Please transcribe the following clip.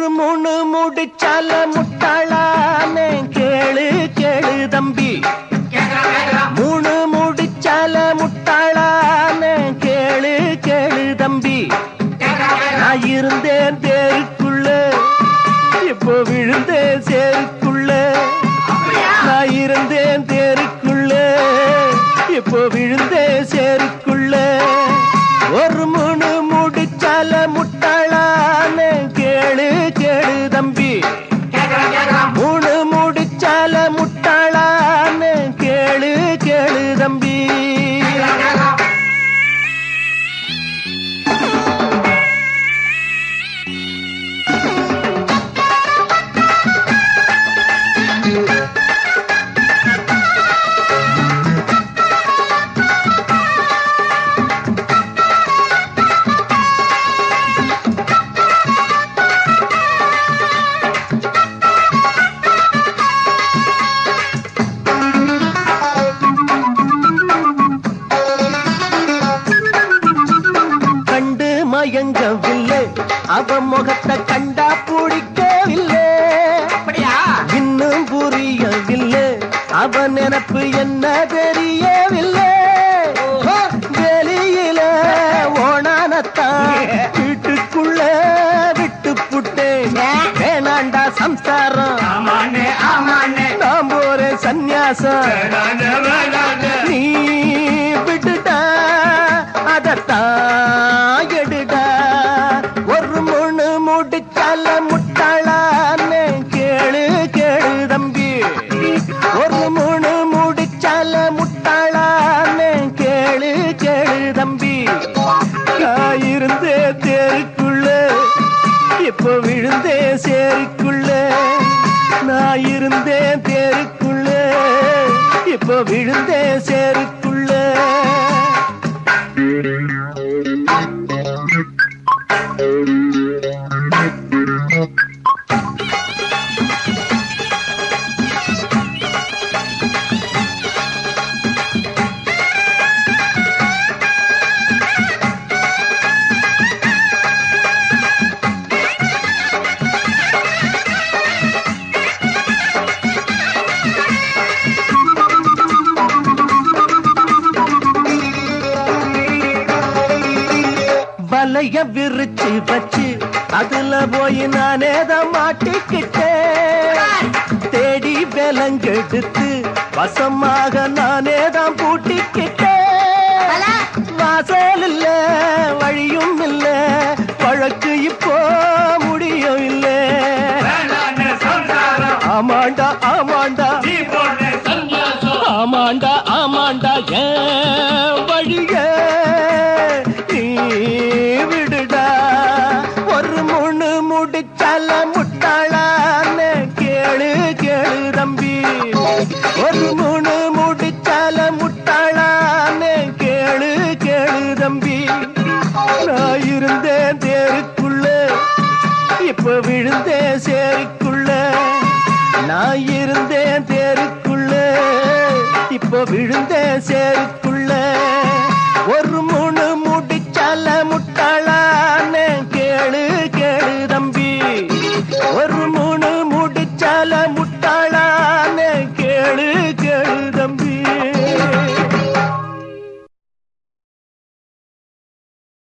ஒரு மூணு முடிச்சால முட்டாளானே கேளு கேளு தம்பி மூணு முடிச்சால முட்டாளானே கேளு கேளு தம்பி நான் இருந்தேன் தேருக்குள்ள இப்போ விழுந்தேன் சேருக்குள்ள நான் இருந்தேன் தேருக்குள்ள இப்போ விழுந்தேன் சேருக்குள்ள ஒரு மூணு முடிச்சால முட்டாளானே கேளு கேளு தம்பி மூணு முடிச்சால முட்டாளான்னு கேளு கேளு தம்பி கண்டு மயங்கவில்லை அவ முகத்தை கண்டா பிடிக்கவில்லை இன்னும் புரியவில்லை அவ நினப்பு என்ன தெரியவில்லை வெளியில ஓணானத்தான் வீட்டுக்குள்ள விட்டு புட்டேன் வேணாண்டா சம்சாரம் நான் போறேன் சந்நியாசம் நீ விட்டுடா அதத்தான் எடுடா ஒரு முழு முடிச்சால முட்டாளான்னு கேளு கேளு தம்பி ஒரு முழு முடிச்சால முட்டாளான்னு கேளு கேளு தம்பி நான் இருந்தே தேருக்குள்ள இப்போ விழுந்தே சேருக்குள்ள நான் இருந்தேன் தேருக்குள்ள இப்போ விழுந்தேன் சேருக்குள்ள வலைய விரிச்சு வச்சு அதுல போய் நானே தான் மாட்டிக்கிட்டேன் தேடி விலங்கெடுத்து வசமாக நானே தான் பூட்டிக்கிட்டேன் வாசல் இல்ல வழியும் இல்ல வழக்கு இப்போ முடியும் இல்ல ஆமாண்டா ஆமாண்டா ஆமாண்டா ஆமாண்டா ஏன் வழிய நீ விடுடா ஒரு முழு முடிச்சால முட்டாளான்னு கேளு கேளு தம்பி ஒரு முழு முடிச்சால முட்டாளான்னு கேளு கேளு தம்பி நான் இருந்தேன் தேருக்குள்ள இப்ப விழுந்தேன் சேருக்குள்ள நான் இருந்தேன் தேருக்குள்ள இப்போ விழுந்தேன் சேருக்குள்ள